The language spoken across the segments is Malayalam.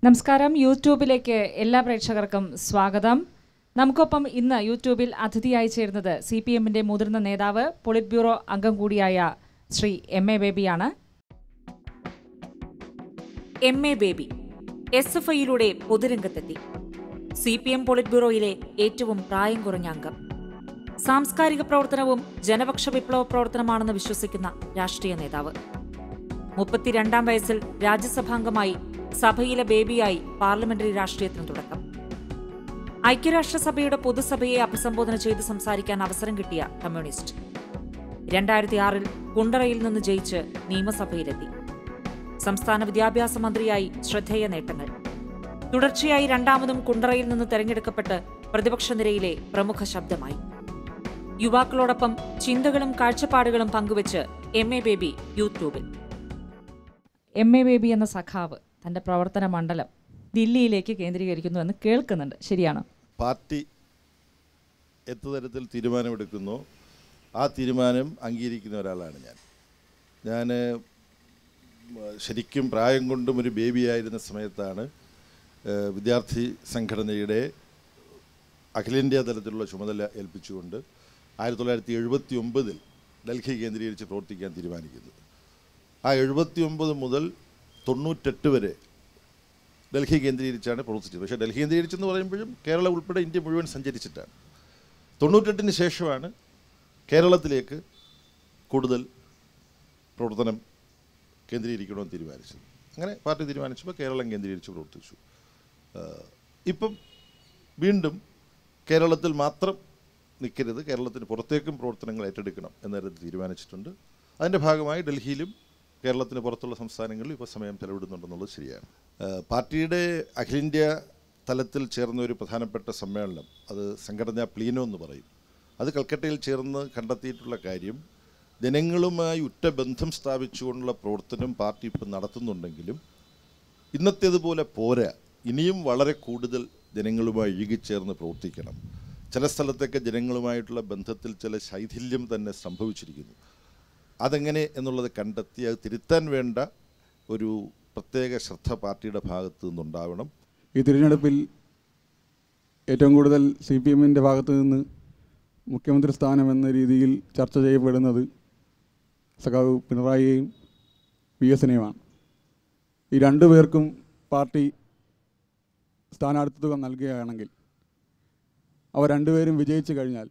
നമസ്കാരം യൂട്യൂബിലേക്ക് എല്ലാ പ്രേക്ഷകർക്കും സ്വാഗതം നമുക്കൊപ്പം ഇന്ന് യൂട്യൂബിൽ അതിഥിയായി ചേരുന്നത് സി പി എമ്മിന്റെ മുതിർന്ന നേതാവ് പൊളിറ്റ് ബ്യൂറോ അംഗം കൂടിയായ ശ്രീ എം എ ബേബിയാണ് M A Baby S F ഐയിലൂടെ പൊതുരംഗത്തെത്തി സി പി എം പൊളിറ്റ് ബ്യൂറോയിലെ ഏറ്റവും പ്രായം കുറഞ്ഞ അംഗം സാംസ്കാരിക പ്രവർത്തനവും ജനപക്ഷ വിപ്ലവ പ്രവർത്തനമാണെന്ന് വിശ്വസിക്കുന്ന രാഷ്ട്രീയ നേതാവ് മുപ്പത്തിരണ്ടാം വയസ്സിൽ രാജ്യസഭാംഗമായി സഭയിലെ ബേബിയായി പാർലമെന്ററി രാഷ്ട്രീയത്തിന് തുടക്കം ഐക്യരാഷ്ട്രസഭയുടെ പൊതുസഭയെ അഭിസംബോധന ചെയ്ത് സംസാരിക്കാൻ അവസരം കിട്ടിയ കമ്മ്യൂണിസ്റ്റ് രണ്ടായിരത്തി ആറിൽ കുണ്ടറയിൽ നിന്ന് ജയിച്ച് നിയമസഭയിലെത്തി സംസ്ഥാന വിദ്യാഭ്യാസ മന്ത്രിയായി ശ്രദ്ധേയ നേട്ടങ്ങൾ തുടർച്ചയായി രണ്ടാമതും കുണ്ടറയിൽ നിന്ന് തെരഞ്ഞെടുക്കപ്പെട്ട് പ്രതിപക്ഷ നിരയിലെ പ്രമുഖ ശബ്ദമായി യുവാക്കളോടൊപ്പം ചിന്തകളും കാഴ്ചപ്പാടുകളും പങ്കുവച്ച് എം എ ബേബി യൂട്യൂബിൽ എം എ ബേബി എന്ന സഖാവ് തന്റെ പ്രവർത്തന മണ്ഡലം ദില്ലിയിലേക്ക് കേന്ദ്രീകരിക്കുന്നു എന്ന് കേൾക്കുന്നുണ്ട് ശരിയാണോ പാർട്ടി എത്ര തരത്തിൽ തീരുമാനമെടുക്കുന്നോ ആ തീരുമാനം അംഗീകരിക്കുന്ന ഒരാളാണ് ഞാൻ ഞാൻ ശരിക്കും പ്രായം കൊണ്ടും ഒരു ബേബിയായിരുന്ന സമയത്താണ് ഏഹ്, വിദ്യാർത്ഥി സംഘടനയുടെ അഖിലേന്ത്യാ തലത്തിലുള്ള ചുമതല ഏൽപ്പിച്ചുകൊണ്ട് ആയിരത്തി തൊള്ളായിരത്തി എഴുപത്തി ഒമ്പതിൽ ഡൽഹി കേന്ദ്രീകരിച്ച് പ്രവർത്തിക്കാൻ തീരുമാനിക്കുന്നത് ആ എഴുപത്തി ഒമ്പത് മുതൽ തൊണ്ണൂറ്റെട്ട് വരെ ഡൽഹി കേന്ദ്രീകരിച്ചാണ് പ്രവർത്തിച്ചത് പക്ഷേ ഡൽഹി കേന്ദ്രീകരിച്ചെന്ന് പറയുമ്പോഴും കേരളം ഉൾപ്പെടെ ഇന്ത്യ മുഴുവൻ സഞ്ചരിച്ചിട്ടാണ് തൊണ്ണൂറ്റെട്ടിന് ശേഷമാണ് കേരളത്തിലേക്ക് കൂടുതൽ പ്രവർത്തനം കേന്ദ്രീകരിക്കണമെന്ന് തീരുമാനിച്ചത് അങ്ങനെ പാർട്ടി തീരുമാനിച്ചപ്പോൾ കേരളം കേന്ദ്രീകരിച്ച് പ്രവർത്തിച്ചു ആഹ് ഇപ്പം വീണ്ടും കേരളത്തിൽ മാത്രം നിൽക്കരുത് കേരളത്തിന് പുറത്തേക്കും പ്രവർത്തനങ്ങൾ ഏറ്റെടുക്കണം എന്ന തരത്തിൽ തീരുമാനിച്ചിട്ടുണ്ട് അതിൻ്റെ ഭാഗമായി ഡൽഹിയിലും കേരളത്തിന് പുറത്തുള്ള സംസ്ഥാനങ്ങളിലും ഇപ്പോൾ സമയം ചെലവിടുന്നുണ്ടെന്നുള്ളത് ശരിയാണ് ആഹ് പാർട്ടിയുടെ അഖിലേന്ത്യാ തലത്തിൽ ചേർന്ന ഒരു പ്രധാനപ്പെട്ട സമ്മേളനം അത് സംഘടനാ പ്ലീനോ എന്ന് പറയും അത് കൽക്കട്ടയിൽ ചേർന്ന് കണ്ടെത്തിയിട്ടുള്ള കാര്യം ജനങ്ങളുമായി ഉറ്റ ബന്ധം സ്ഥാപിച്ചുകൊണ്ടുള്ള പ്രവർത്തനം പാർട്ടി ഇപ്പം നടത്തുന്നുണ്ടെങ്കിലും ഇന്നത്തേതുപോലെ പോരാ ഇനിയും വളരെ കൂടുതൽ ജനങ്ങളുമായി ഇഴുകിച്ചേർന്ന് പ്രവർത്തിക്കണം ചില സ്ഥലത്തൊക്കെ ജനങ്ങളുമായിട്ടുള്ള ബന്ധത്തിൽ ചില ശൈഥില്യം തന്നെ സംഭവിച്ചിരിക്കുന്നു അതെങ്ങനെ എന്നുള്ളത് കണ്ടെത്തി അത് തിരുത്താൻ വേണ്ട ഒരു പ്രത്യേക ശ്രദ്ധ പാർട്ടിയുടെ ഭാഗത്തു നിന്നുണ്ടാവണം ഈ തിരഞ്ഞെടുപ്പിൽ ഏറ്റവും കൂടുതൽ സി പി എമ്മിൻ്റെ ഭാഗത്തു നിന്ന് മുഖ്യമന്ത്രി സ്ഥാനം എന്ന രീതിയിൽ ചർച്ച ചെയ്യപ്പെടുന്നത് സഖാവ് പിണറായിയെയും വി എസിനെയുമാണ് ഈ രണ്ടു പേർക്കും പാർട്ടി സ്ഥാനാർത്ഥിത്വം നൽകുകയാണെങ്കിൽ അവർ രണ്ടുപേരും വിജയിച്ചു കഴിഞ്ഞാൽ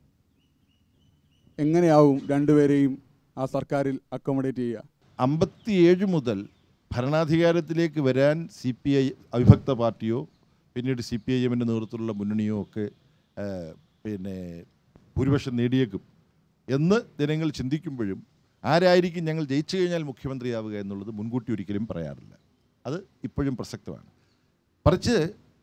എങ്ങനെയാവും രണ്ടുപേരെയും ആ സർക്കാരിൽ അക്കോമഡേറ്റ് ചെയ്യുക അമ്പത്തിയേഴ് മുതൽ ഭരണാധികാരത്തിലേക്ക് വരാൻ സി പി ഐ അവിഭക്ത പാർട്ടിയോ പിന്നീട് സി പി ഐ എമ്മിൻ്റെ നേതൃത്വത്തിലുള്ള മുന്നണിയോ ഒക്കെ ആ, പിന്നെ ഭൂരിപക്ഷം നേടിയേക്കും എന്ന് ജനങ്ങൾ ചിന്തിക്കുമ്പോഴും ആരായിരിക്കും ഞങ്ങൾ ജയിച്ചു കഴിഞ്ഞാൽ മുഖ്യമന്ത്രിയാവുക എന്നുള്ളത് മുൻകൂട്ടി ഒരിക്കലും പറയാറില്ല അത് ഇപ്പോഴും പ്രസക്തമാണ് മറിച്ച്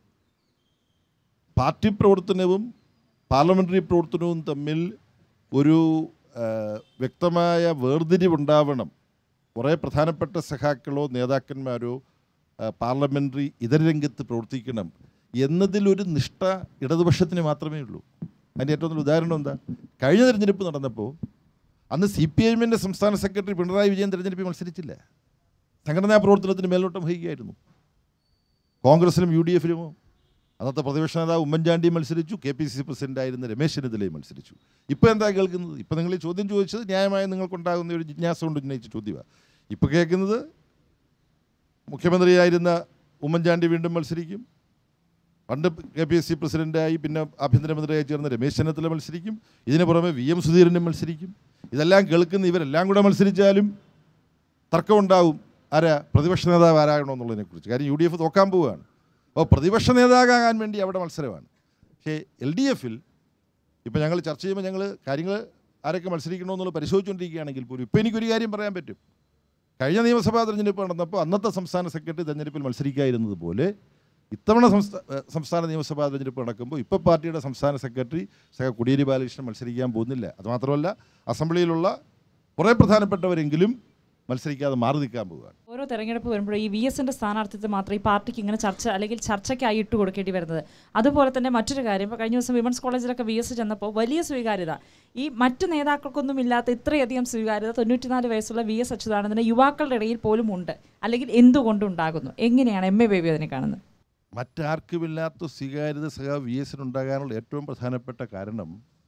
പാർട്ടി പ്രവർത്തനവും പാർലമെൻ്ററി പ്രവർത്തനവും തമ്മിൽ ഒരു ആ, വ്യക്തമായ വേർതിരിവുണ്ടാവണം കുറേ പ്രധാനപ്പെട്ട സഖാക്കളോ നേതാക്കന്മാരോ ആ, പാർലമെൻ്ററി ഇതര രംഗത്ത് പ്രവർത്തിക്കണം എന്നതിലൊരു നിഷ്ഠ ഇടതുപക്ഷത്തിന് മാത്രമേ ഉള്ളൂ അതിൻ്റെ ഏറ്റവും നല്ല ഉദാഹരണം എന്താ കഴിഞ്ഞ തെരഞ്ഞെടുപ്പ് നടന്നപ്പോൾ അന്ന് സി പി എമ്മിൻ്റെ സംസ്ഥാന സെക്രട്ടറി പിണറായി വിജയൻ തെരഞ്ഞെടുപ്പിൽ മത്സരിച്ചില്ല സംഘടനാ പ്രവർത്തനത്തിന് മേൽനോട്ടം വഹിക്കുകയായിരുന്നു കോൺഗ്രസിലും യു ഡി എഫിലുമോ അന്നത്തെ പ്രതിപക്ഷ നേതാവ് ഉമ്മൻചാണ്ടി മത്സരിച്ചു കെ പി സി സി പ്രസിഡൻ്റായിരുന്ന രമേശ് ചെന്നിത്തലയും മത്സരിച്ചു ഇപ്പോൾ എന്താ കേൾക്കുന്നത് ഇപ്പോൾ നിങ്ങൾ ഈ ചോദ്യം ചോദിച്ചത് ന്യായമായി നിങ്ങൾക്കുണ്ടാകുന്ന ഒരു ജിജ്ഞാസ കൊണ്ട് ഉന്നയിച്ച ചോദ്യമാണ് ഇപ്പോൾ കേൾക്കുന്നത് മുഖ്യമന്ത്രിയായിരുന്ന ഉമ്മൻചാണ്ടി വീണ്ടും മത്സരിക്കും പണ്ട് കെ പി എസ് സി പ്രസിഡൻ്റായി പിന്നെ ആഭ്യന്തരമന്ത്രിയായി ചേർന്ന രമേശ് ചെന്നിത്തല മത്സരിക്കും ഇതിന് പുറമെ വി എം സുധീരനും മത്സരിക്കും ഇതെല്ലാം കേൾക്കുന്ന ഇവരെല്ലാം കൂടെ മത്സരിച്ചാലും തർക്കമുണ്ടാവും ആരാ പ്രതിപക്ഷ നേതാവ് ആരാകണമെന്നുള്ളതിനെക്കുറിച്ച് കാര്യം യു ഡി എഫ് തോക്കാൻ പോവുകയാണ് അപ്പോൾ പ്രതിപക്ഷ നേതാകാൻ വേണ്ടി അവിടെ മത്സരമാണ് പക്ഷേ എൽ ഡി എഫിൽ ഇപ്പോൾ ഞങ്ങൾ ചർച്ച ചെയ്യുമ്പോൾ ഞങ്ങൾ കാര്യങ്ങൾ ആരൊക്കെ മത്സരിക്കണമെന്നുള്ളത് പരിശോധിച്ചുകൊണ്ടിരിക്കുകയാണെങ്കിൽ പോലും ഇപ്പോൾ എനിക്കൊരു കാര്യം പറയാൻ പറ്റും കഴിഞ്ഞ നിയമസഭാ തെരഞ്ഞെടുപ്പ് നടന്നപ്പോൾ അന്നത്തെ സംസ്ഥാന സെക്രട്ടറി തെരഞ്ഞെടുപ്പിൽ മത്സരിക്കാതിരുന്നത് പോലെ ഇത്തവണ സംസ്ഥാന സംസ്ഥാന നിയമസഭാ തെരഞ്ഞെടുപ്പ് നടക്കുമ്പോൾ ഇപ്പോൾ പാർട്ടിയുടെ സംസ്ഥാന സെക്രട്ടറി സഹ കോടിയേരി ബാലകൃഷ്ണൻ മത്സരിക്കാൻ പോകുന്നില്ല അതുമാത്രമല്ല അസംബ്ലിയിലുള്ള കുറേ പ്രധാനപ്പെട്ടവരെങ്കിലും മത്സരിക്കാതെ മാറി നിൽക്കാൻ പോവുകയാണ് ഓരോ തെരഞ്ഞെടുപ്പ് വരുമ്പോഴും ഈ വി എസിന്റെ സ്ഥാനാർത്ഥിത്വം മാത്രം ഈ പാർട്ടിക്ക് ഇങ്ങനെ ചർച്ച അല്ലെങ്കിൽ ചർച്ചയ്ക്കായി ഇട്ട് കൊടുക്കേണ്ടി വരുന്നത് അതുപോലെ തന്നെ മറ്റൊരു കാര്യം ഇപ്പോൾ കഴിഞ്ഞ ദിവസം വിമൻസ് കോളേജിലൊക്കെ വി എസ് ചെന്നപ്പോൾ വലിയ സ്വീകാര്യത ഈ മറ്റു നേതാക്കൾക്കൊന്നും ഇല്ലാത്ത ഇത്രയധികം സ്വീകാര്യത തൊണ്ണൂറ്റിനാല് വയസ്സുള്ള വി എസ് അച്യുതാനന്ദന് യുവാക്കളുടെ ഇടയിൽ പോലും ഉണ്ട് അല്ലെങ്കിൽ എന്തുകൊണ്ടുണ്ടാകുന്നു എങ്ങനെയാണ് എം എ ബേബി അതിനെ കാണുന്നത് മറ്റാർക്കുമില്ലാത്ത സ്വീകാര്യത സഹ വി എസിനുണ്ടാകാനുള്ള ഏറ്റവും പ്രധാനപ്പെട്ട കാരണം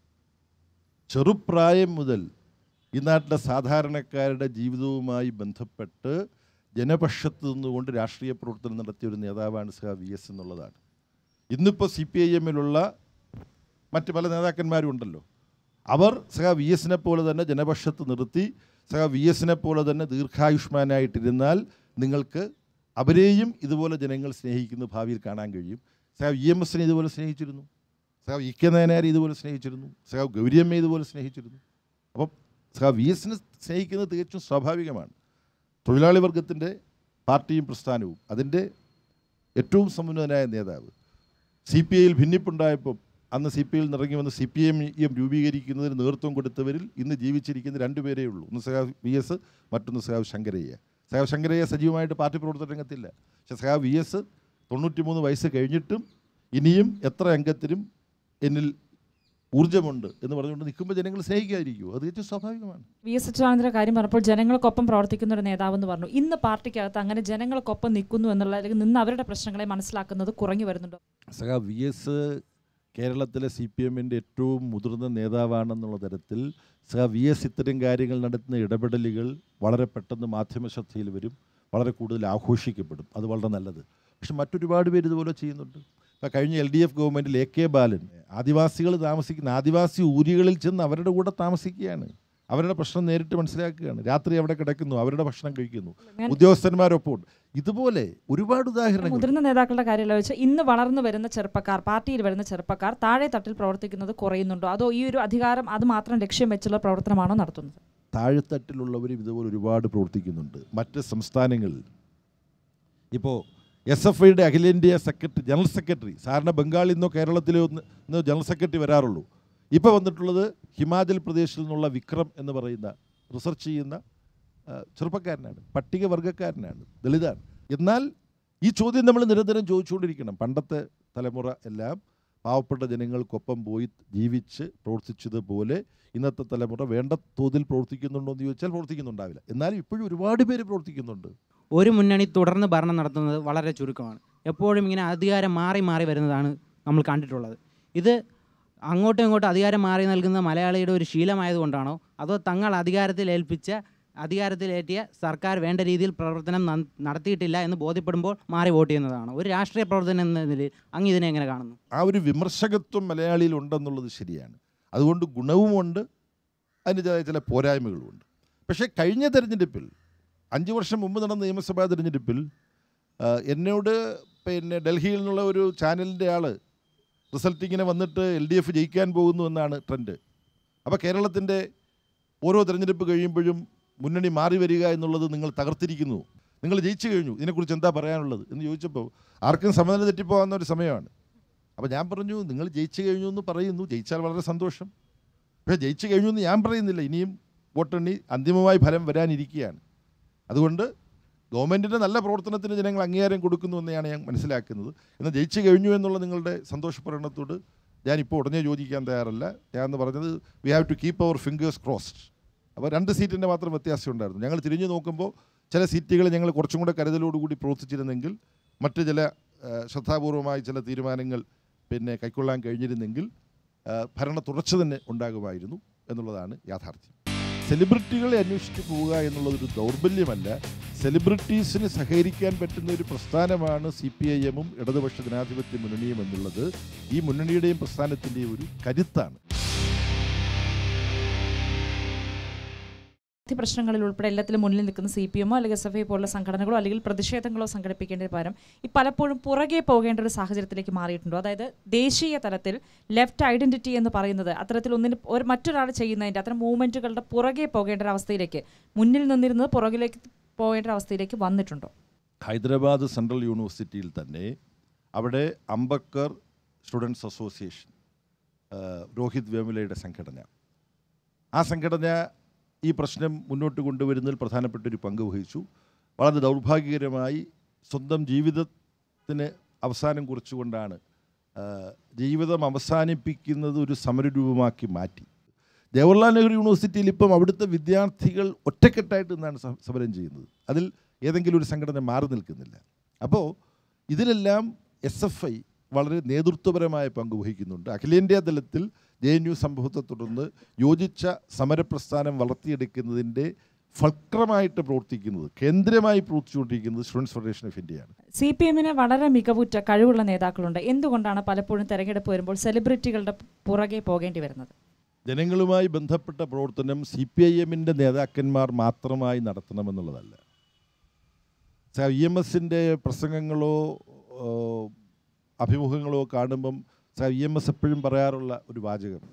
ചെറുപ്രായം മുതൽ ഈ നാട്ടിലെ സാധാരണക്കാരുടെ ജീവിതവുമായി ബന്ധപ്പെട്ട് ജനപക്ഷത്ത് നിന്നുകൊണ്ട് രാഷ്ട്രീയ പ്രവർത്തനം നടത്തിയ ഒരു നേതാവാണ് സഹ വി എസ് എന്നുള്ളതാണ് ഇന്നിപ്പോൾ സി പി ഐ എമ്മിലുള്ള മറ്റ് പല നേതാക്കന്മാരും ഉണ്ടല്ലോ അവർ സഹ വി എസിനെ പോലെ തന്നെ ജനപക്ഷത്ത് നിർത്തി സഹ വി എസിനെ പോലെ തന്നെ ദീർഘായുഷ്മാനായിട്ടിരുന്നാൽ നിങ്ങൾക്ക് അവരെയും ഇതുപോലെ ജനങ്ങൾ സ്നേഹിക്കുന്ന ഭാവിയിൽ കാണാൻ കഴിയും സഹ ഇ എം എസിനെ ഇതുപോലെ സ്നേഹിച്ചിരുന്നു സഹ ഇ കെ നയനാരെ ഇതുപോലെ സ്നേഹിച്ചിരുന്നു സഹ ഗൗരിയമ്മയെ ഇതുപോലെ സ്നേഹിച്ചിരുന്നു അപ്പം സഹ വി എസിനെ സ്നേഹിക്കുന്നത് തികച്ചും സ്വാഭാവികമാണ് തൊഴിലാളി വർഗത്തിൻ്റെ പാർട്ടിയും പ്രസ്ഥാനവും അതിൻ്റെ ഏറ്റവും സമ്പന്നനായ നേതാവ് സി പി ഐയിൽ ഭിന്നിപ്പുണ്ടായപ്പോൾ അന്ന് സി പി ഐയിൽ നിറങ്ങി വന്ന് സി പി എം എം രൂപീകരിക്കുന്നതിന് നേതൃത്വം കൊടുത്തവരിൽ ഇന്ന് ജീവിച്ചിരിക്കുന്ന രണ്ടുപേരേ ഉള്ളൂ ഒന്ന് സഹാവ് വി എസ് മറ്റൊന്ന് സഹാവ് ശങ്കരയ്യ സഹാവ് ശങ്കരയ്യ സജീവമായിട്ട് പാർട്ടി പ്രവർത്തന രംഗത്തില്ല പക്ഷേ സഹാവ് വി എസ് തൊണ്ണൂറ്റിമൂന്ന് വയസ്സ് കഴിഞ്ഞിട്ടും ഇനിയും എത്ര അംഗത്തിനും എന്നിൽ ഊർജ്ജമുണ്ട് എന്ന് പറഞ്ഞുകൊണ്ട് നിൽക്കുമ്പോൾ ജനങ്ങൾ സ്നേഹിക്കാതിരിക്കുമോ അത് ഏറ്റവും സ്വാഭാവികമാണ് വി എസ് അച്യുതാനന്ദന്റെ കാര്യം പറഞ്ഞപ്പോൾ ജനങ്ങൾക്കൊപ്പം പ്രവർത്തിക്കുന്ന ഒരു നേതാവെന്ന് പറഞ്ഞു ഇന്ന് പാർട്ടിക്കകത്ത് അങ്ങനെ ജനങ്ങൾക്കൊപ്പം നിൽക്കുന്നു എന്നുള്ള അല്ലെങ്കിൽ നിന്ന് അവരുടെ പ്രശ്നങ്ങളെ മനസ്സിലാക്കുന്നത് കുറഞ്ഞു വരുന്നുണ്ടോ സഖാ വി എസ് കേരളത്തിലെ സി പി എമ്മിൻ്റെ ഏറ്റവും മുതിർന്ന നേതാവാണെന്നുള്ള തരത്തിൽ സഖാ വി എസ് ഇത്തരം കാര്യങ്ങൾ നടത്തുന്ന ഇടപെടലുകൾ വളരെ പെട്ടെന്ന് മാധ്യമ ശ്രദ്ധയിൽ വരും വളരെ കൂടുതൽ ആഘോഷിക്കപ്പെടും അത് വളരെ നല്ലത് പക്ഷെ മറ്റൊരുപാട് പേര് ഇതുപോലെ ചെയ്യുന്നുണ്ട് ഇപ്പോൾ കഴിഞ്ഞ എൽ ഡി എഫ് ഗവൺമെൻറ്റിൽ എ കെ ബാലൻ ആദിവാസികൾ താമസിക്കുന്ന ആദിവാസി ഊരുകളിൽ ചെന്ന് അവരുടെ കൂടെ താമസിക്കുകയാണ് അവരുടെ പ്രശ്നം നേരിട്ട് മനസ്സിലാക്കുകയാണ് രാത്രി അവിടെ കിടക്കുന്നു അവരുടെ ഭക്ഷണം കഴിക്കുന്നു ഉദ്യോഗസ്ഥന്മാരൊപ്പം ഉണ്ട് ഇതുപോലെ ഒരുപാട് ഉദാഹരണങ്ങൾ മുതിർന്ന നേതാക്കളുടെ കാര്യമല്ല വെച്ചാൽ ഇന്ന് വളർന്നു വരുന്ന ചെറുപ്പക്കാർ പാർട്ടിയിൽ വരുന്ന ചെറുപ്പക്കാർ താഴെ തട്ടിൽ പ്രവർത്തിക്കുന്നത് കുറയുന്നുണ്ടോ അതോ ഈ ഒരു അധികാരം അത് മാത്രം ലക്ഷ്യം വെച്ചുള്ള പ്രവർത്തനമാണോ നടത്തുന്നത് താഴെത്തട്ടിലുള്ളവരും ഇതുപോലെ ഒരുപാട് പ്രവർത്തിക്കുന്നുണ്ട് മറ്റ് സംസ്ഥാനങ്ങളിൽ ഇപ്പോൾ എസ് എഫ് ഐയുടെ അഖിലേന്ത്യാ സെക്രട്ടറി ജനറൽ സെക്രട്ടറി സാറിന് ബംഗാളിൽ നിന്നോ കേരളത്തിലോ ഒന്ന് ഇന്ന് ജനറൽ സെക്രട്ടറി വരാറുള്ളൂ ഇപ്പോൾ വന്നിട്ടുള്ളത് ഹിമാചൽ പ്രദേശിൽ നിന്നുള്ള വിക്രം എന്ന് പറയുന്ന റിസർച്ച് ചെയ്യുന്ന ആ, ചെറുപ്പക്കാരനാണ് പട്ടികവർഗക്കാരനാണ് ദളിതാണ് എന്നാൽ ഈ ചോദ്യം നമ്മൾ നിരന്തരം ചോദിച്ചുകൊണ്ടിരിക്കണം പണ്ടത്തെ തലമുറ എല്ലാം പാവപ്പെട്ട ജനങ്ങൾക്കൊപ്പം പോയി ജീവിച്ച് പ്രവർത്തിച്ചതുപോലെ ഇന്നത്തെ തലമുറ വേണ്ട തോതിൽ പ്രവർത്തിക്കുന്നുണ്ടോ എന്ന് ചോദിച്ചാൽ പ്രവർത്തിക്കുന്നുണ്ടാവില്ല എന്നാലും ഇപ്പോഴും ഒരുപാട് പേര് പ്രവർത്തിക്കുന്നുണ്ട് ഒരു മുന്നണി തുടർന്ന് ഭരണം നടത്തുന്നത് വളരെ ചുരുക്കമാണ് എപ്പോഴും ഇങ്ങനെ അധികാരം മാറി മാറി വരുന്നതാണ് നമ്മൾ കണ്ടിട്ടുള്ളത് ഇത് അങ്ങോട്ടും ഇങ്ങോട്ടും അധികാരം മാറി നൽകുന്ന മലയാളിയുടെ ഒരു ശീലമായതുകൊണ്ടാണോ അതോ തങ്ങൾ അധികാരത്തിൽ ഏൽപ്പിച്ച അധികാരത്തിലേറ്റിയ സർക്കാർ വേണ്ട രീതിയിൽ പ്രവർത്തനം നൻ- നടത്തിയിട്ടില്ല എന്ന് ബോധ്യപ്പെടുമ്പോൾ മാറി വോട്ട് ചെയ്യുന്നതാണോ ഒരു രാഷ്ട്രീയ പ്രവർത്തനം എന്ന നിലയിൽ അങ്ങ് ഇതിനെ എങ്ങനെ കാണുന്നു ആ ഒരു വിമർശകത്വം മലയാളിയിൽ ഉണ്ടെന്നുള്ളത് ശരിയാണ് അതുകൊണ്ട് ഗുണവുമുണ്ട് അതിൻ്റെതായ ചില പോരായ്മകളുമുണ്ട് പക്ഷേ കഴിഞ്ഞ തെരഞ്ഞെടുപ്പിൽ അഞ്ച് വർഷം മുമ്പ് നടന്ന നിയമസഭാ തെരഞ്ഞെടുപ്പിൽ ആ, എന്നോട് പിന്നെ ഡൽഹിയിൽ നിന്നുള്ള ഒരു ചാനലിൻ്റെ ആൾ റിസൾട്ട് ഇങ്ങനെ വന്നിട്ട് എൽ ഡി എഫ് ജയിക്കാൻ പോകുന്നു എന്നാണ് ട്രെൻഡ് അപ്പോൾ കേരളത്തിൻ്റെ ഓരോ തെരഞ്ഞെടുപ്പ് കഴിയുമ്പോഴും മുന്നണി മാറി വരിക എന്നുള്ളത് നിങ്ങൾ തകർത്തിരിക്കുന്നു നിങ്ങൾ ജയിച്ചു കഴിഞ്ഞു ഇതിനെക്കുറിച്ച് എന്താ പറയാനുള്ളത് എന്ന് ചോദിച്ചപ്പോൾ ആർക്കും സമനില തെറ്റിപ്പോകാവുന്ന ഒരു സമയമാണ് അപ്പോൾ ഞാൻ പറഞ്ഞു നിങ്ങൾ ജയിച്ചു കഴിഞ്ഞു എന്ന് പറയുന്നു ജയിച്ചാൽ വളരെ സന്തോഷം പക്ഷേ ജയിച്ചു കഴിഞ്ഞു എന്ന് ഞാൻ പറയുന്നില്ല ഇനിയും വോട്ടെണ്ണി അന്തിമമായി ഫലം വരാനിരിക്കുകയാണ് അതുകൊണ്ട് ഗവൺമെൻറ്റിൻ്റെ നല്ല പ്രവർത്തനത്തിന് ജനങ്ങൾ അംഗീകാരം കൊടുക്കുന്നു എന്നാണ് ഞാൻ മനസ്സിലാക്കുന്നത് എന്നാൽ ജയിച്ചു കഴിഞ്ഞു എന്നുള്ള നിങ്ങളുടെ സന്തോഷ പ്രകടനത്തോട് ഞാനിപ്പോൾ ഉടനെ യോജിക്കാൻ തയ്യാറല്ല ഞാൻ എന്ന് പറഞ്ഞത് we have to keep our fingers crossed അപ്പോൾ രണ്ട് സീറ്റിൻ്റെ മാത്രം വ്യത്യാസം ഉണ്ടായിരുന്നു ഞങ്ങൾ തിരിഞ്ഞു നോക്കുമ്പോൾ ചില സീറ്റുകൾ ഞങ്ങൾ കുറച്ചും കൂടെ കരുതലോടുകൂടി പ്രവർത്തിച്ചിരുന്നെങ്കിൽ മറ്റ് ചില ആ, ശ്രദ്ധാപൂർവമായ ചില തീരുമാനങ്ങൾ പിന്നെ കൈക്കൊള്ളാൻ കഴിഞ്ഞിരുന്നെങ്കിൽ ആ, ഭരണ തുടർച്ച തന്നെ ഉണ്ടാകുമായിരുന്നു എന്നുള്ളതാണ് യാഥാർത്ഥ്യം സെലിബ്രിറ്റികളെ അന്വേഷിച്ച് പോവുക എന്നുള്ളതൊരു ദൗർബല്യമല്ല സെലിബ്രിറ്റീസിന് സഹകരിക്കാൻ പറ്റുന്ന ഒരു പ്രസ്ഥാനമാണ് സി പി ഐ എമ്മും ഇടതുപക്ഷ ജനാധിപത്യ മുന്നണിയും എന്നുള്ളത് ഈ മുന്നണിയുടെയും പ്രസ്ഥാനത്തിൻ്റെയും ഒരു കരുത്താണ് ഈ പ്രശ്നങ്ങളിൽ ഉൾപ്പെടെ എല്ലാത്തിലും മുന്നിൽ നിൽക്കുന്ന സി പി എമ്മോ അല്ലെങ്കിൽ എസ് എഫ് ഐ പോലുള്ള സംഘടനകളോ അല്ലെങ്കിൽ പ്രതിഷേധങ്ങളോ സംഘടിപ്പിക്കേണ്ട പകരം ഈ പലപ്പോഴും പുറകെ പോകേണ്ട ഒരു സാഹചര്യത്തിലേക്ക് മാറിയിട്ടുണ്ടോ അതായത് ദേശീയ തലത്തിൽ ലെഫ്റ്റ് ഐഡന്റിറ്റി എന്ന് പറയുന്നത് അത്തരത്തിൽ ഒന്നിന് ഒരു മറ്റൊരാൾ ചെയ്യുന്നതിൻ്റെ അത്തരം മൂവ്മെൻറ്റുകളുടെ പുറകെ പോകേണ്ട ഒരു അവസ്ഥയിലേക്ക് മുന്നിൽ നിന്നിരുന്നത് പുറകിലേക്ക് പോകേണ്ട ഒരു അവസ്ഥയിലേക്ക് വന്നിട്ടുണ്ടോ ഹൈദരാബാദ് സെൻട്രൽ യൂണിവേഴ്സിറ്റിയിൽ തന്നെ അവിടെ അംബക്കർ സ്റ്റുഡൻസ് അസോസിയേഷൻ ആ, രോഹിത് വേമുലയുടെ സംഘടന ആ സംഘടന ഈ പ്രശ്നം മുന്നോട്ട് കൊണ്ടുവരുന്നതിൽ പ്രധാനപ്പെട്ട ഒരു പങ്ക് വഹിച്ചു വളരെ ദൗർഭാഗ്യകരമായി സ്വന്തം ജീവിതത്തിന് അവസാനം കുറിച്ചുകൊണ്ടാണ് ആ, ജീവിതം അവസാനിപ്പിക്കുന്നത് ഒരു സമരരൂപമാക്കി മാറ്റി ജവഹർലാൽ നെഹ്റു യൂണിവേഴ്സിറ്റിയിൽ ഇപ്പം അവിടുത്തെ വിദ്യാർത്ഥികൾ ഒറ്റക്കെട്ടായിട്ട് നിന്നാണ് സ- സമരം ചെയ്യുന്നത് അതിൽ ഏതെങ്കിലും ഒരു സംഘടന മാറി നിൽക്കുന്നില്ല അപ്പോൾ ഇതിലെല്ലാം എസ് എഫ് ഐ വളരെ നേതൃത്വപരമായ പങ്ക് വഹിക്കുന്നുണ്ട് അഖിലേന്ത്യാ തലത്തിൽ ജെ എൻ യു സംഭവത്തെ തുടർന്ന് യോജിച്ച സമരപ്രസ്ഥാനം വളർത്തിയെടുക്കുന്നതിൻ്റെ ഫക്രമായിട്ട് പ്രവർത്തിക്കുന്നത് കേന്ദ്രമായി പ്രവർത്തിച്ചുകൊണ്ടിരിക്കുന്നത് സ്റ്റുഡൻസ് ഫെഡറേഷൻ ഓഫ് ഇന്ത്യയാണ് സി പി എമ്മിന് വളരെ മികവുറ്റ കഴിവുള്ള നേതാക്കളുണ്ട് എന്തുകൊണ്ടാണ് പലപ്പോഴും തെരഞ്ഞെടുപ്പ് വരുമ്പോൾ സെലിബ്രിറ്റികളുടെ പുറകെ പോകേണ്ടി വരുന്നത് ജനങ്ങളുമായി ബന്ധപ്പെട്ട പ്രവർത്തനം സി പി ഐ എമ്മിൻ്റെ നേതാക്കന്മാർ മാത്രമായി നടത്തണമെന്നുള്ളതല്ല ഇ എം എസിൻ്റെ പ്രസംഗങ്ങളോ ഓ, അഭിമുഖങ്ങളോ കാണുമ്പം ഇ എം എസ് എപ്പോഴും പറയാറുള്ള ഒരു വാചകം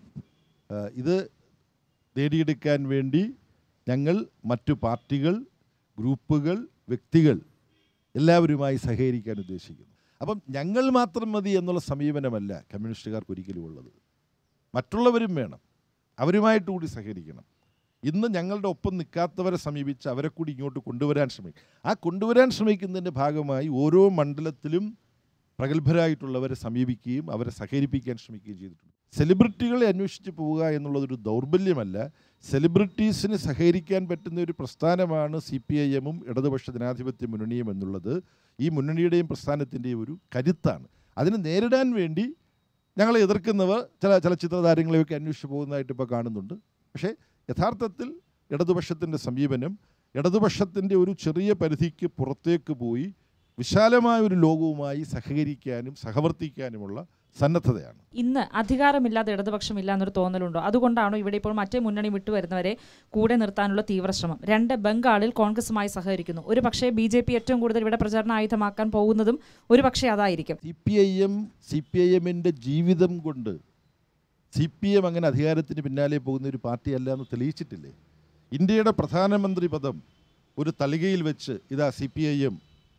ആ, ഇത് നേടിയെടുക്കാൻ വേണ്ടി ഞങ്ങൾ മറ്റു പാർട്ടികൾ ഗ്രൂപ്പുകൾ വ്യക്തികൾ എല്ലാവരുമായി സഹകരിക്കാൻ ഉദ്ദേശിക്കുന്നു അപ്പം ഞങ്ങൾ മാത്രം മതി എന്നുള്ള സമീപനമല്ല കമ്മ്യൂണിസ്റ്റുകാർക്ക് ഒരിക്കലും ഉള്ളത് മറ്റുള്ളവരും വേണം അവരുമായിട്ട് കൂടി സഹകരിക്കണം ഇന്ന് ഞങ്ങളുടെ ഒപ്പം നിൽക്കാത്തവരെ സമീപിച്ച് അവരെ കൂടി ഇങ്ങോട്ട് കൊണ്ടുവരാൻ ശ്രമിക്കും ആ കൊണ്ടുവരാൻ ശ്രമിക്കുന്നതിൻ്റെ ഭാഗമായി ഓരോ മണ്ഡലത്തിലും പ്രഗത്ഭരായിട്ടുള്ളവരെ സമീപിക്കുകയും അവരെ സഹകരിപ്പിക്കാൻ ശ്രമിക്കുകയും ചെയ്തിട്ടുണ്ട് സെലിബ്രിറ്റികളെ അന്വേഷിച്ച് പോവുക എന്നുള്ളതൊരു ദൗർബല്യമല്ല സെലിബ്രിറ്റീസിന് സഹകരിക്കാൻ പറ്റുന്ന ഒരു പ്രസ്ഥാനമാണ് സി പി ഐ എമ്മും ഇടതുപക്ഷ ജനാധിപത്യ മുന്നണിയും എന്നുള്ളത് ഈ മുന്നണിയുടെയും പ്രസ്ഥാനത്തിൻ്റെയും ഒരു കരുത്താണ് അതിനെ നേരിടാൻ വേണ്ടി ഞങ്ങളെ എതിർക്കുന്നവർ ചില ചലച്ചിത്ര താരങ്ങളെയൊക്കെ അന്വേഷിച്ച് പോകുന്നതായിട്ട് ഇപ്പോൾ കാണുന്നുണ്ട് പക്ഷേ യഥാർത്ഥത്തിൽ ഇടതുപക്ഷത്തിൻ്റെ സമീപനം ഇടതുപക്ഷത്തിൻ്റെ ഒരു ചെറിയ പരിധിക്ക് പുറത്തേക്ക് പോയി വിശാലമായ ഒരു ലോകവുമായി സഹകരിക്കാനും സഹവർത്തിക്കാനുമുള്ള സന്നദ്ധതയാണ് ഇന്ന് അധികാരമില്ലാതെ ഇടതുപക്ഷമില്ല എന്നൊരു തോന്നലുണ്ടോ അതുകൊണ്ടാണോ ഇവിടെ ഇപ്പോൾ മറ്റേ മുന്നണി വിട്ടുവരുന്നവരെ കൂടെ നിർത്താനുള്ള തീവ്രശ്രമം രണ്ട് ബംഗാളിൽ കോൺഗ്രസുമായി സഹകരിക്കുന്നു ഒരു പക്ഷേ ബി ജെ പി ഏറ്റവും കൂടുതൽ ഇവിടെ പ്രചാരണ ആയുധമാക്കാൻ പോകുന്നതും ഒരു പക്ഷേ അതായിരിക്കും C P I M C P I എമ്മിൻ്റെ ജീവിതം കൊണ്ട് സി പി എം അങ്ങനെ അധികാരത്തിന് പിന്നാലെ പോകുന്ന ഒരു പാർട്ടിയല്ല എന്ന് തെളിയിച്ചിട്ടില്ലേ ഇന്ത്യയുടെ പ്രധാനമന്ത്രി പദം ഒരു തലികയിൽ വെച്ച് ഇതാ C P I M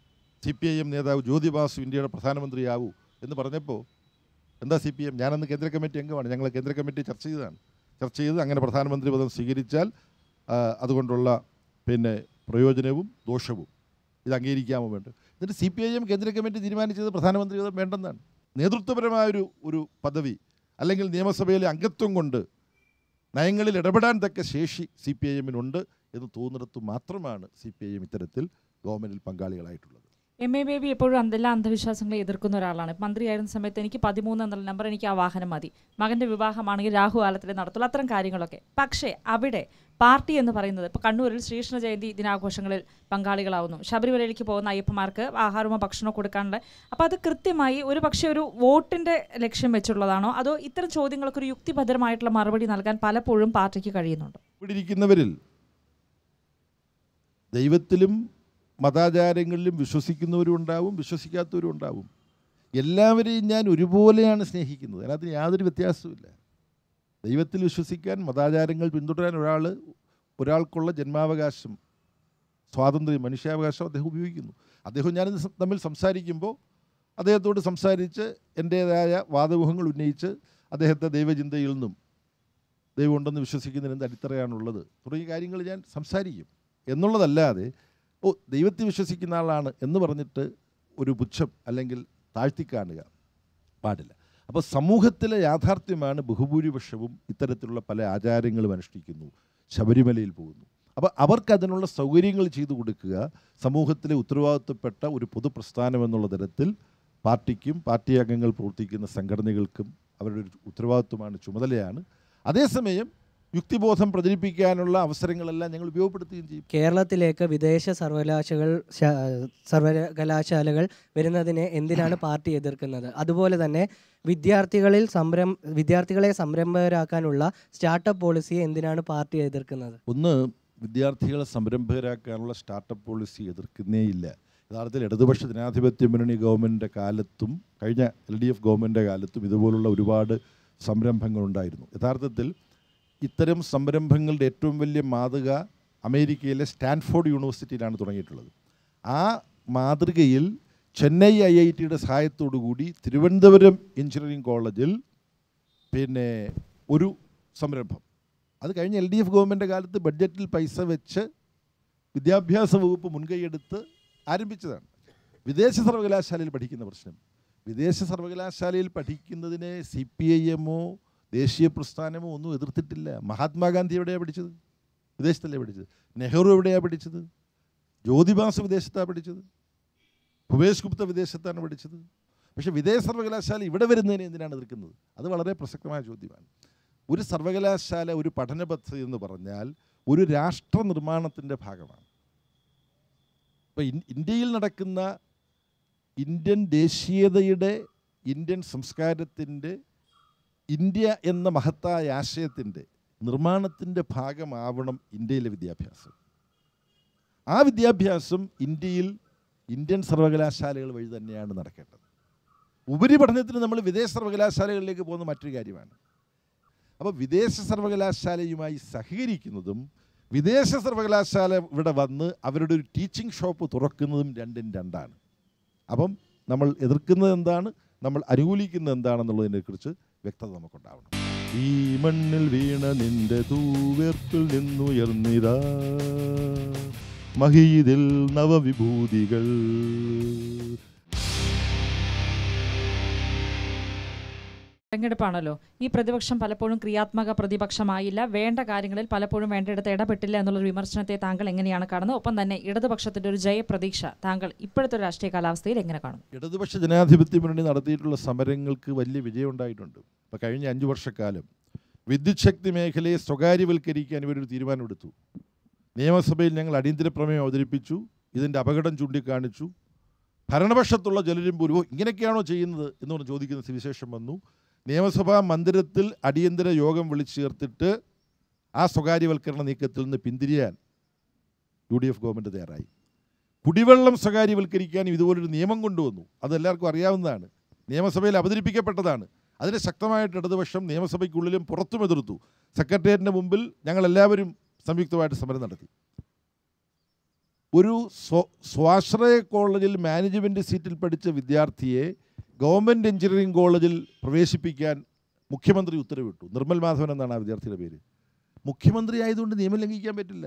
C P I M നേതാവ് ജ്യോതി ബാസു ഇന്ത്യയുടെ പ്രധാനമന്ത്രിയാവൂ എന്ന് പറഞ്ഞപ്പോൾ എന്താ സി പി എം ഞാനന്ന് കേന്ദ്ര കമ്മിറ്റി അംഗമാണ് ഞങ്ങൾ കേന്ദ്ര കമ്മിറ്റി ചർച്ച ചെയ്തതാണ് ചർച്ച ചെയ്ത് അങ്ങനെ പ്രധാനമന്ത്രി പദം സ്വീകരിച്ചാൽ ആ, അതുകൊണ്ടുള്ള പിന്നെ പ്രയോജനവും ദോഷവും ഇത് അംഗീകരിക്കാമോ വേണ്ട എന്നിട്ട് സി പി ഐ എം കേന്ദ്ര കമ്മിറ്റി തീരുമാനിച്ചത് പ്രധാനമന്ത്രി പദം വേണ്ടെന്നാണ് നേതൃത്വപരമായൊരു ഒരു പദവി അല്ലെങ്കിൽ നിയമസഭയിലെ അംഗത്വം കൊണ്ട് നയങ്ങളിൽ ഇടപെടാൻ തക്ക ശേഷി സി പി ഐ എമ്മിനുണ്ട് എന്ന് തോന്നിടത്ത് മാത്രമാണ് സി പി ഐ എം ഇത്തരത്തിൽ ഗവൺമെൻറ്റിൽ പങ്കാളികളായിട്ടുള്ളത് എം എ ബേബി എപ്പോഴും അന്ത- എല്ലാ അന്ധവിശ്വാസങ്ങളെ എതിർക്കുന്ന ഒരാളാണ് മന്ത്രിയായിരുന്ന സമയത്ത് എനിക്ക് പതിമൂന്ന് എന്നുള്ള നമ്പർ എനിക്ക് ആ വാഹനം മതി മകന്റെ വിവാഹമാണെങ്കിൽ രാഹുകാലത്തിലെ നടത്തുള്ളൂ അത്തരം കാര്യങ്ങളൊക്കെ പക്ഷേ അവിടെ പാർട്ടി എന്ന് പറയുന്നത് ഇപ്പോൾ കണ്ണൂരിൽ ശ്രീകൃഷ്ണ ജയന്തി ദിനാഘോഷങ്ങളിൽ പങ്കാളികളാവുന്നു ശബരിമലയിലേക്ക് പോകുന്ന അയ്യപ്പന്മാർക്ക് ആഹാരമോ ഭക്ഷണമോ കൊടുക്കാനുള്ള അപ്പോൾ അത് കൃത്യമായി ഒരു പക്ഷേ ഒരു വോട്ടിന്റെ ലക്ഷ്യം വെച്ചുള്ളതാണോ അതോ ഇത്തരം ചോദ്യങ്ങൾക്ക് ഒരു യുക്തിഭദ്രമായിട്ടുള്ള മറുപടി നൽകാൻ പലപ്പോഴും പാർട്ടിക്ക് കഴിയുന്നുണ്ട് ഇവിടെ ഇരിക്കുന്നവരിൽ ദൈവത്തിലും മതാചാരങ്ങളിലും വിശ്വസിക്കുന്നവരും ഉണ്ടാവും വിശ്വസിക്കാത്തവരും ഉണ്ടാവും എല്ലാവരെയും ഞാൻ ഒരുപോലെയാണ് സ്നേഹിക്കുന്നത് അതിനകത്ത് യാതൊരു വ്യത്യാസവുമില്ല ദൈവത്തിൽ വിശ്വസിക്കാൻ മതാചാരങ്ങൾ പിന്തുടരാൻ ഒരാൾ ഒരാൾക്കുള്ള ജന്മാവകാശം സ്വാതന്ത്ര്യം മനുഷ്യാവകാശം അദ്ദേഹം ഉപയോഗിക്കുന്നു അദ്ദേഹം ഞാനിന്ന് സം- തമ്മിൽ സംസാരിക്കുമ്പോൾ അദ്ദേഹത്തോട് സംസാരിച്ച് എൻ്റേതായ വാദമുഖങ്ങൾ ഉന്നയിച്ച് അദ്ദേഹത്തെ ദൈവചിന്തയിൽ നിന്നും ദൈവം ഉണ്ടെന്ന് വിശ്വസിക്കുന്നതിന് എന്ത് അടിത്തറയാണുള്ളത് തുടങ്ങിയ കാര്യങ്ങൾ ഞാൻ സംസാരിക്കും എന്നുള്ളതല്ലാതെ ഓ ദൈവത്തെ വിശ്വസിക്കുന്ന ആളാണ് എന്ന് പറഞ്ഞിട്ട് ഒരു പുച്ഛം അല്ലെങ്കിൽ താഴ്ത്തിക്കാണുക പാടില്ല അപ്പോൾ സമൂഹത്തിലെ യാഥാർത്ഥ്യമാണ് ബഹുഭൂരിപക്ഷവും ഇത്തരത്തിലുള്ള പല ആചാരങ്ങളും അനുഷ്ഠിക്കുന്നു ശബരിമലയിൽ പോകുന്നു അപ്പോൾ അവർക്ക് അതിനുള്ള സൗകര്യങ്ങൾ ചെയ്തു കൊടുക്കുക സമൂഹത്തിലെ ഉത്തരവാദിത്വപ്പെട്ട ഒരു പൊതുപ്രസ്ഥാനം എന്നുള്ള തരത്തിൽ പാർട്ടിക്കും പാർട്ടി അംഗങ്ങൾ പ്രവർത്തിക്കുന്ന സംഘടനകൾക്കും അവരുടെ ഒരു ഉത്തരവാദിത്വമാണ് ചുമതലയാണ് അതേസമയം യുക്തിബോധം പ്രചരിപ്പിക്കാനുള്ള അവസരങ്ങളെല്ലാം ഞങ്ങൾ ഉപയോഗപ്പെടുത്തുകയും ചെയ്യും കേരളത്തിലേക്ക് വിദേശ സർവകലാശാലകൾ ശ- സർവകലാശാലകൾ വരുന്നതിനെ എന്തിനാണ് പാർട്ടി എതിർക്കുന്നത് അതുപോലെ തന്നെ വിദ്യാർത്ഥികളിൽ സംരം വിദ്യാർത്ഥികളെ സംരംഭകരാക്കാനുള്ള സ്റ്റാർട്ടപ്പ് പോളിസിയെ എന്തിനാണ് പാർട്ടി എതിർക്കുന്നത് ഒന്ന് വിദ്യാർത്ഥികളെ സംരംഭകരാക്കാനുള്ള സ്റ്റാർട്ടപ്പ് പോളിസി എതിർക്കുന്നേയില്ല യഥാർത്ഥത്തിൽ ഇടതുപക്ഷ ജനാധിപത്യ മുന്നണി ഗവൺമെൻറ്റിൻ്റെ കാലത്തും കഴിഞ്ഞ എൽ ഡി എഫ് ഗവൺമെൻറ്റിൻ്റെ കാലത്തും ഇതുപോലുള്ള ഒരുപാട് സംരംഭങ്ങളുണ്ടായിരുന്നു യഥാർത്ഥത്തിൽ ഇത്തരം സംരംഭങ്ങളുടെ ഏറ്റവും വലിയ മാതൃക അമേരിക്കയിലെ സ്റ്റാൻഫോർഡ് യൂണിവേഴ്സിറ്റിയിലാണ് തുടങ്ങിയിട്ടുള്ളത് ആ മാതൃകയിൽ ചെന്നൈ ഐ ഐ ടിയുടെ സഹായത്തോടുകൂടി തിരുവനന്തപുരം എഞ്ചിനീയറിംഗ് കോളേജിൽ പിന്നെ ഒരു സംരംഭം അത് കഴിഞ്ഞ എൽ ഡി എഫ് ഗവൺമെൻറ് കാലത്ത് ബഡ്ജറ്റിൽ പൈസ വെച്ച് വിദ്യാഭ്യാസ വകുപ്പ് മുൻകൈയെടുത്ത് ആരംഭിച്ചതാണ് വിദേശ സർവകലാശാലയിൽ പഠിക്കുന്ന പ്രശ്നം വിദേശ സർവകലാശാലയിൽ പഠിക്കുന്നതിനെ സി പി ഐ എമ്മോ ദേശീയ പ്രസ്ഥാനമോ ഒന്നും എതിർത്തിട്ടില്ല മഹാത്മാഗാന്ധി എവിടെയാണ് പഠിച്ചത് വിദേശത്തല്ലേ പഠിച്ചത് നെഹ്റു എവിടെയാണ് പഠിച്ചത് ജ്യോതിബാസ് വിദേശത്താണ് പഠിച്ചത് ഭുവേഷ് ഗുപ്ത വിദേശത്താണ് പഠിച്ചത് പക്ഷേ വിദേശ സർവകലാശാല ഇവിടെ വരുന്നതിനെ എന്തിനാണ് എതിർക്കുന്നത് അത് വളരെ പ്രസക്തമായ ചോദ്യമാണ് ഒരു സർവകലാശാല ഒരു പഠന പദ്ധതി എന്ന് പറഞ്ഞാൽ ഒരു രാഷ്ട്ര നിർമ്മാണത്തിൻ്റെ ഭാഗമാണ് ഇപ്പോൾ ഇന്ത്യയിൽ നടക്കുന്ന ഇന്ത്യൻ ദേശീയതയുടെ ഇന്ത്യൻ സംസ്കാരത്തിൻ്റെ ഇന്ത്യ എന്ന മഹത്തായ ആശയത്തിൻ്റെ നിർമ്മാണത്തിൻ്റെ ഭാഗമാവണം ഇന്ത്യയിലെ വിദ്യാഭ്യാസം ആ വിദ്യാഭ്യാസം ഇന്ത്യയിൽ ഇന്ത്യൻ സർവകലാശാലകൾ വഴി തന്നെയാണ് നടക്കേണ്ടത് ഉപരിപഠനത്തിന് നമ്മൾ വിദേശ സർവകലാശാലകളിലേക്ക് പോകുന്ന മറ്റൊരു കാര്യമാണ് അപ്പോൾ വിദേശ സർവകലാശാലയുമായി സഹകരിക്കുന്നതും വിദേശ സർവകലാശാല ഇവിടെ വന്ന് അവരുടെ ഒരു ടീച്ചിങ് ഷോപ്പ് തുറക്കുന്നതും രണ്ടും രണ്ടാണ് അപ്പം നമ്മൾ എതിർക്കുന്നത് എന്താണ് നമ്മൾ അനുകൂലിക്കുന്നത് എന്താണെന്നുള്ളതിനെക്കുറിച്ച് വ്യക്തത നമുക്കുണ്ടാവണം ഈ മണ്ണിൽ വീണ നിന്റെ തൂവേർപ്പിൽ നിന്നുയർന്നിതാ മഹീതിൽ നവവിഭൂതികൾ തെരഞ്ഞെടുപ്പാണല്ലോ ഈ പ്രതിപക്ഷം പലപ്പോഴും ക്രിയാത്മക പ്രതിപക്ഷമായില്ല വേണ്ട കാര്യങ്ങളിൽ പലപ്പോഴും വേണ്ടയിടത്ത് ഇടപെട്ടില്ല എന്നുള്ള വിമർശനത്തെ താങ്കൾ എങ്ങനെയാണ് കാണുന്നത് ഒപ്പം തന്നെ ഇടതുപക്ഷത്തിന്റെ ഒരു ജയപ്രതീക്ഷ താങ്കൾ ഇപ്പോഴത്തെ ഒരു രാഷ്ട്രീയ കാലാവസ്ഥയിൽ എങ്ങനെ കാണുന്നു ഇടതുപക്ഷ ജനാധിപത്യ മുന്നണി നടത്തിയിട്ടുള്ള സമരങ്ങൾക്ക് വലിയ വിജയമുണ്ടായിട്ടുണ്ട് ഇപ്പോൾ കഴിഞ്ഞ അഞ്ച് വർഷക്കാലം വിദ്യുത് ശക്തി മേഖലയെ സ്വകാര്യവൽക്കരിക്കാൻ ഇവരൊരു തീരുമാനമെടുത്തു നിയമസഭയിൽ ഞങ്ങൾ അടിയന്തര പ്രമേയം അവതരിപ്പിച്ചു ഇതിൻ്റെ അപകടം ചൂണ്ടിക്കാണിച്ചു ഭരണപക്ഷത്തുള്ള ജലരും പോലും ഇങ്ങനെയൊക്കെയാണോ ചെയ്യുന്നത് എന്ന് പറഞ്ഞ് ചോദിക്കുന്ന സുവിശേഷം വന്നു നിയമസഭാ മന്ദിരത്തിൽ അടിയന്തര യോഗം വിളിച്ചു ചേർത്തിട്ട് ആ സ്വകാര്യവൽക്കരണ നീക്കത്തിൽ നിന്ന് പിന്തിരിയാൻ യു ഡി എഫ് ഗവൺമെൻറ് തയ്യാറായി കുടിവെള്ളം സ്വകാര്യവൽക്കരിക്കാനും ഇതുപോലൊരു നിയമം കൊണ്ടുവന്നു അത് എല്ലാവർക്കും അറിയാവുന്നതാണ് നിയമസഭയിൽ അവതരിപ്പിക്കപ്പെട്ടതാണ് അതിന് ശക്തമായിട്ട് ഇടതുപക്ഷം നിയമസഭയ്ക്കുള്ളിലും പുറത്തും എതിർത്തു സെക്രട്ടേറിയറ്റിൻ്റെ മുമ്പിൽ ഞങ്ങൾ എല്ലാവരും സംയുക്തമായിട്ട് സമരം നടത്തി ഒരു സ്വ സ്വാശ്രയ കോളേജിൽ മാനേജ്മെൻറ്റ് സീറ്റിൽ പഠിച്ച വിദ്യാർത്ഥിയെ ഗവൺമെൻറ് എഞ്ചിനീയറിംഗ് കോളേജിൽ പ്രവേശിപ്പിക്കാൻ മുഖ്യമന്ത്രി ഉത്തരവിട്ടു നിർമ്മൽ മാധവൻ എന്നാണ് ആ വിദ്യാർത്ഥിയുടെ പേര് മുഖ്യമന്ത്രി ആയതുകൊണ്ട് നിയമം ലംഘിക്കാൻ പറ്റില്ല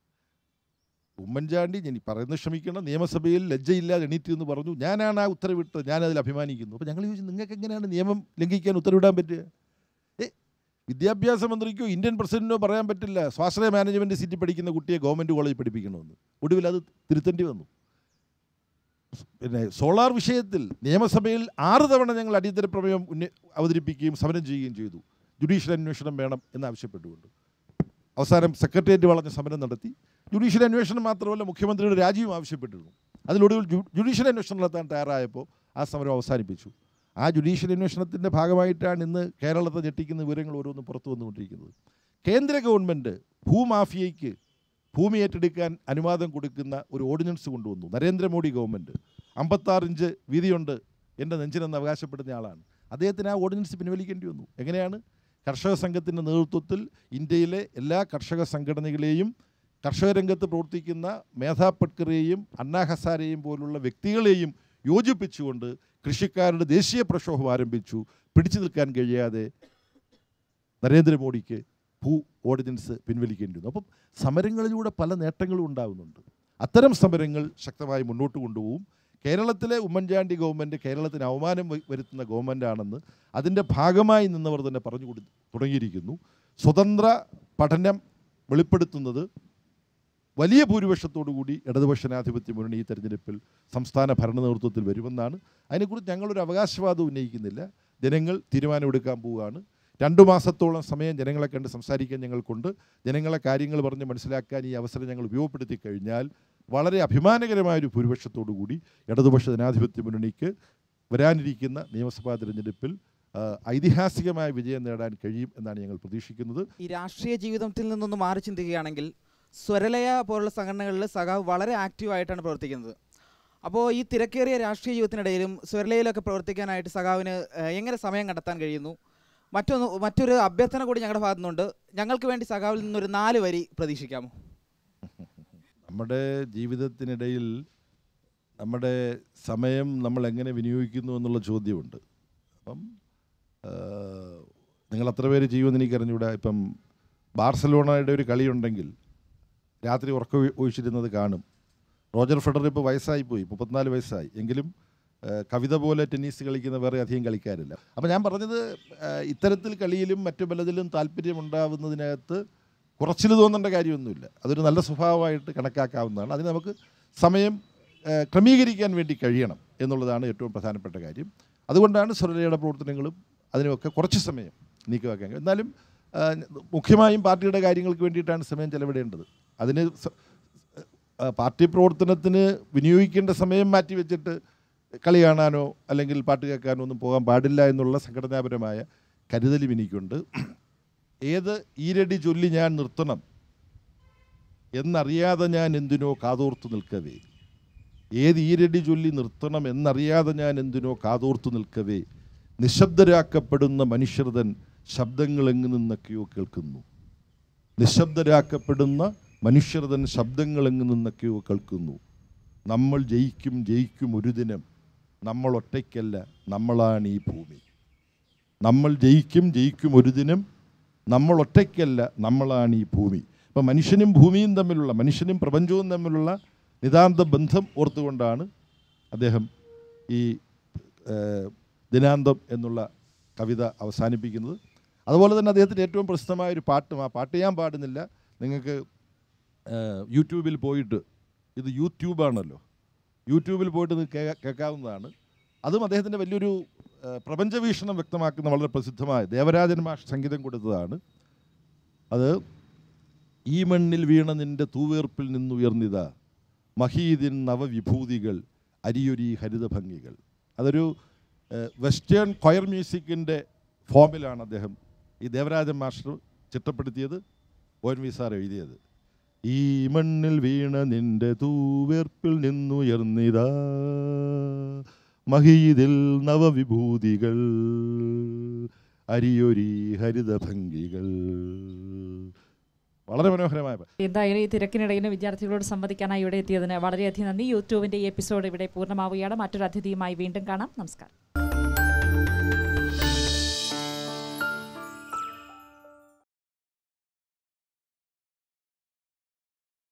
ഉമ്മൻചാണ്ടി ഞാൻ ഈ പറയുന്നത് ക്ഷമിക്കണം നിയമസഭയിൽ ലജ്ജയില്ലാതെ എണീറ്റ് എന്ന് പറഞ്ഞു ഞാനാണ് ആ ഉത്തരവിട്ടത് ഞാനതിൽ അഭിമാനിക്കുന്നു അപ്പോൾ ഞങ്ങൾ ചോദിച്ചു നിങ്ങൾക്ക് എങ്ങനെയാണ് നിയമം ലംഘിക്കാൻ ഉത്തരവിടാൻ പറ്റുക ഏ വിദ്യാഭ്യാസ മന്ത്രിക്കോ ഇന്ത്യൻ പ്രസിഡന്റിനോ പറയാൻ പറ്റില്ല സ്വാശ്രയ മാനേജ്മെൻറ്റ് സീറ്റിൽ പഠിക്കുന്ന കുട്ടിയെ ഗവൺമെൻറ് കോളേജിൽ പഠിപ്പിക്കണമെന്ന് ഒടുവിൽ അത് തിരുത്തേണ്ടി വന്നു പിന്നെ സോളാർ വിഷയത്തിൽ നിയമസഭയിൽ ആറ് തവണ ഞങ്ങൾ അടിയന്തര പ്രമേയം ഉന്ന അവതരിപ്പിക്കുകയും സമരം ചെയ്യുകയും ചെയ്തു ജുഡീഷ്യൽ അന്വേഷണം വേണം എന്നാവശ്യപ്പെട്ടുകൊണ്ട് അവസാനം സെക്രട്ടേറിയറ്റ് വളഞ്ഞ സമരം നടത്തി ജുഡീഷ്യൽ അന്വേഷണം മാത്രമല്ല മുഖ്യമന്ത്രിയുടെ രാജിയും ആവശ്യപ്പെട്ടിരുന്നു അതിലൊടുവിൽ ജു- ജുഡീഷ്യൽ അന്വേഷണം നടത്താൻ തയ്യാറായപ്പോൾ ആ സമരം അവസാനിപ്പിച്ചു ആ ജുഡീഷ്യൽ അന്വേഷണത്തിൻ്റെ ഭാഗമായിട്ടാണ് ഇന്ന് കേരളത്തെ ഞെട്ടിക്കുന്ന വിവരങ്ങൾ ഓരോന്നും പുറത്തു വന്നുകൊണ്ടിരിക്കുന്നത് കേന്ദ്ര ഗവൺമെൻറ് ഭൂമാഫിയയ്ക്ക് ഭൂമി ഏറ്റെടുക്കാൻ അനുവാദം കൊടുക്കുന്ന ഒരു ഓർഡിനൻസ് കൊണ്ടുവന്നു നരേന്ദ്രമോദി ഗവൺമെൻറ് അമ്പത്താറ് ഇഞ്ച് വീതിയുണ്ട് എൻ്റെ നെഞ്ചിനെന്ന് അവകാശപ്പെടുന്ന ആളാണ് അദ്ദേഹത്തിന് ആ ഓർഡിനൻസ് പിൻവലിക്കേണ്ടി വന്നു എങ്ങനെയാണ് കർഷക സംഘത്തിൻ്റെ നേതൃത്വത്തിൽ ഇന്ത്യയിലെ എല്ലാ കർഷക സംഘടനകളെയും കർഷക രംഗത്ത് പ്രവർത്തിക്കുന്ന മേധാ പട്കറെയും അണ്ണാ ഹസാരെയും പോലുള്ള വ്യക്തികളെയും യോജിപ്പിച്ചുകൊണ്ട് കൃഷിക്കാരുടെ ദേശീയ പ്രക്ഷോഭം ആരംഭിച്ചു പിടിച്ചു നിൽക്കാൻ കഴിയാതെ നരേന്ദ്രമോദിക്ക് ഭൂ ഓർഡിനൻസ് പിൻവലിക്കേണ്ടി വന്നു അപ്പം സമരങ്ങളിലൂടെ പല നേട്ടങ്ങളും ഉണ്ടാകുന്നുണ്ട് അത്തരം സമരങ്ങൾ ശക്തമായി മുന്നോട്ട് കൊണ്ടുപോകും കേരളത്തിലെ ഉമ്മൻചാണ്ടി ഗവൺമെൻറ് കേരളത്തിന് അവമാനം വ- വരുത്തുന്ന ഗവൺമെൻറ്റാണെന്ന് അതിൻ്റെ ഭാഗമായി നിന്നവർ തന്നെ പറഞ്ഞു കൊടു തുടങ്ങിയിരിക്കുന്നു സ്വതന്ത്ര പഠനം വെളിപ്പെടുത്തുന്നത് വലിയ ഭൂരിപക്ഷത്തോടു കൂടി ഇടതുപക്ഷ ജനാധിപത്യ മുന്നണി ഈ തെരഞ്ഞെടുപ്പിൽ സംസ്ഥാന ഭരണ നേതൃത്വത്തിൽ വരുമെന്നാണ് അതിനെക്കുറിച്ച് ഞങ്ങളൊരു അവകാശവാദം ഉന്നയിക്കുന്നില്ല ജനങ്ങൾ തീരുമാനമെടുക്കാൻ പോവുകയാണ് രണ്ടു മാസത്തോളം സമയം ജനങ്ങളെ കണ്ട് സംസാരിക്കാൻ ഞങ്ങൾക്കുണ്ട് ജനങ്ങളെ കാര്യങ്ങൾ പറഞ്ഞ് മനസ്സിലാക്കാൻ ഈ അവസരം ഞങ്ങൾ ഉപയോഗപ്പെടുത്തി കഴിഞ്ഞാൽ വളരെ അഭിമാനകരമായ ഒരു ഭൂരിപക്ഷത്തോടു കൂടി ഇടതുപക്ഷ ജനാധിപത്യ മുന്നണിക്ക് വരാനിരിക്കുന്ന നിയമസഭാ തിരഞ്ഞെടുപ്പിൽ ആ, ഐതിഹാസികമായ വിജയം നേടാൻ കഴിയും എന്നാണ് ഞങ്ങൾ പ്രതീക്ഷിക്കുന്നത് ഈ രാഷ്ട്രീയ ജീവിതത്തിൽ നിന്നൊന്ന് മാറി ചിന്തിക്കുകയാണെങ്കിൽ സ്വരലയ പോലുള്ള സംഘടനകളിൽ സഖാവ് വളരെ ആക്റ്റീവായിട്ടാണ് പ്രവർത്തിക്കുന്നത് അപ്പോൾ ഈ തിരക്കേറിയ രാഷ്ട്രീയ ജീവിതത്തിനിടയിലും സ്വരലയിലൊക്കെ പ്രവർത്തിക്കാനായിട്ട് സഖാവിന് ഏഹ്, എങ്ങനെ സമയം കണ്ടെത്താൻ കഴിയുന്നു മറ്റൊന്ന് മറ്റൊരു അഭ്യർത്ഥന കൂടി ഞങ്ങളുടെ ഭാഗത്തു നിന്നുണ്ട് ഞങ്ങൾക്ക് വേണ്ടി സഖാവിൽ നിന്നൊരു നാല് വരി പ്രതീക്ഷിക്കാമോ നമ്മുടെ ജീവിതത്തിനിടയിൽ നമ്മുടെ സമയം നമ്മൾ എങ്ങനെ വിനിയോഗിക്കുന്നു എന്നുള്ള ചോദ്യമുണ്ട് അപ്പം ആ, നിങ്ങൾ അത്ര പേര് ചെയ്യുമെന്ന് എനിക്കറിഞ്ഞൂടാ ഇപ്പം ബാർസലോണയുടെ ഒരു കളിയുണ്ടെങ്കിൽ രാത്രി ഉറക്കം ഒഴി- ഒഴിച്ചിരുന്നത് കാണും റോജർ ഫെഡറർ ഇപ്പോൾ വയസ്സായി പോയി മുപ്പത്തിനാല് വയസ്സായി എങ്കിലും ആ, കവിത പോലെ ടെന്നീസ് കളിക്കുന്ന വേറെ അധികം കളിക്കാരില്ല അപ്പോൾ ഞാൻ പറഞ്ഞത് ആ, ഇത്തരത്തിൽ കളിയിലും മറ്റു പലതിലും താല്പര്യമുണ്ടാവുന്നതിനകത്ത് കുറച്ചിൽ തോന്നേണ്ട കാര്യമൊന്നുമില്ല അതൊരു നല്ല സ്വഭാവമായിട്ട് കണക്കാക്കാവുന്നതാണ് അതിന് നമുക്ക് സമയം ആ, ക്രമീകരിക്കാൻ വേണ്ടി കഴിയണം എന്നുള്ളതാണ് ഏറ്റവും പ്രധാനപ്പെട്ട കാര്യം അതുകൊണ്ടാണ് സ്വരലയുടെ പ്രവർത്തനങ്ങളും അതിനുമൊക്കെ കുറച്ച് സമയം നീക്കിവെക്കാൻ കഴിയും എന്നാലും ആ, മുഖ്യമായും പാർട്ടിയുടെ കാര്യങ്ങൾക്ക് വേണ്ടിയിട്ടാണ് സമയം ചെലവിടേണ്ടത് അതിന് സ- ആ, പാർട്ടി പ്രവർത്തനത്തിന് വിനിയോഗിക്കേണ്ട സമയം മാറ്റി വെച്ചിട്ട് കളി കാണാനോ അല്ലെങ്കിൽ പാട്ട് കേൾക്കാനോ ഒന്നും പോകാൻ പാടില്ല എന്നുള്ള സംഘടനാപരമായ കരുതലും എനിക്കുണ്ട് ഏത് ഈരടി ചൊല്ലി ഞാൻ നിർത്തണം എന്നറിയാതെ ഞാൻ എന്തിനോ കാതോർത്തു നിൽക്കവേ ഏത് ഈരടി ചൊല്ലി നിർത്തണം എന്നറിയാതെ ഞാൻ എന്തിനോ കാതോർത്തു നിൽക്കവേ നിശബ്ദരാക്കപ്പെടുന്ന മനുഷ്യർതൻ ശബ്ദങ്ങളെങ്ങു നിന്നൊക്കെയോ കേൾക്കുന്നു നിശബ്ദരാക്കപ്പെടുന്ന മനുഷ്യർതൻ ശബ്ദങ്ങളെങ്ങു നിന്നൊക്കെയോ കേൾക്കുന്നു നമ്മൾ ജയിക്കും ജയിക്കും ഒരു ദിനം നമ്മൾ ഒറ്റയ്ക്കല്ല നമ്മളാണ് ഈ ഭൂമി നമ്മൾ ജയിക്കും ജയിക്കും ഒരു ദിനം നമ്മൾ ഒറ്റയ്ക്കല്ല നമ്മളാണ് ഈ ഭൂമി ഇപ്പം മനുഷ്യനും ഭൂമിയും തമ്മിലുള്ള മനുഷ്യനും പ്രപഞ്ചവും തമ്മിലുള്ള നിതാന്ത ബന്ധം ഓർത്തുകൊണ്ടാണ് അദ്ദേഹം ഈ ഏഹ്, ദിനാന്തം എന്നുള്ള കവിത അവസാനിപ്പിക്കുന്നത് അതുപോലെ തന്നെ അദ്ദേഹത്തിൻ്റെ ഏറ്റവും പ്രസിദ്ധമായ ഒരു പാട്ടും ആ പാട്ട് ഞാൻ പാടുന്നില്ല നിങ്ങൾക്ക് ഏഹ്, യൂട്യൂബിൽ പോയിട്ട് ഇത് യൂട്യൂബാണല്ലോ യൂട്യൂബിൽ പോയിട്ട് ഇത് കേ കേൾക്കാവുന്നതാണ് അതും അദ്ദേഹത്തിൻ്റെ വലിയൊരു ഏഹ്, പ്രപഞ്ചവീക്ഷണം വ്യക്തമാക്കുന്ന വളരെ പ്രസിദ്ധമായ ദേവരാജൻ മാഷ് സംഗീതം കൊടുത്തതാണ് അത് ഈ മണ്ണിൽ വീണ നിന്റെ തൂവേർപ്പിൽ നിന്നുയർന്നിതാ മഹീദിൻ നവവിഭൂതികൾ അരിയൊരി ഹരിതഭംഗികൾ അതൊരു ഏഹ്, വെസ്റ്റേൺ കൊയർ മ്യൂസിക്കിൻ്റെ ഫോമിലാണ് അദ്ദേഹം ഈ ദേവരാജൻ മാസ്റ്റർ ചിട്ടപ്പെടുത്തിയത് ഒ എൻ വി സാർ എഴുതിയത് ഈ മണ്ണിൽ വീണ നിന്റെ തൂവേർപ്പിൽ നിന്നുയർന്നിതാ മഹീദിൽ നവവിഭൂതികൾ അരിയൊരി ഹരിതഭംഗികൾ വളരെ മനോഹരമായ പാ- എന്തായാലും ഈ തിരക്കിനിടയിലും വിദ്യാർത്ഥികളോട് സംവദിക്കാനായി ഇവിടെ എത്തിയതിന് വളരെയധികം നന്ദി യൂട്യൂബിന്റെ ഈ എപ്പിസോഡ് ഇവിടെ പൂർണ്ണമാവുകയാണ് മറ്റൊരു അതിഥിയുമായി വീണ്ടും കാണാം നമസ്കാരം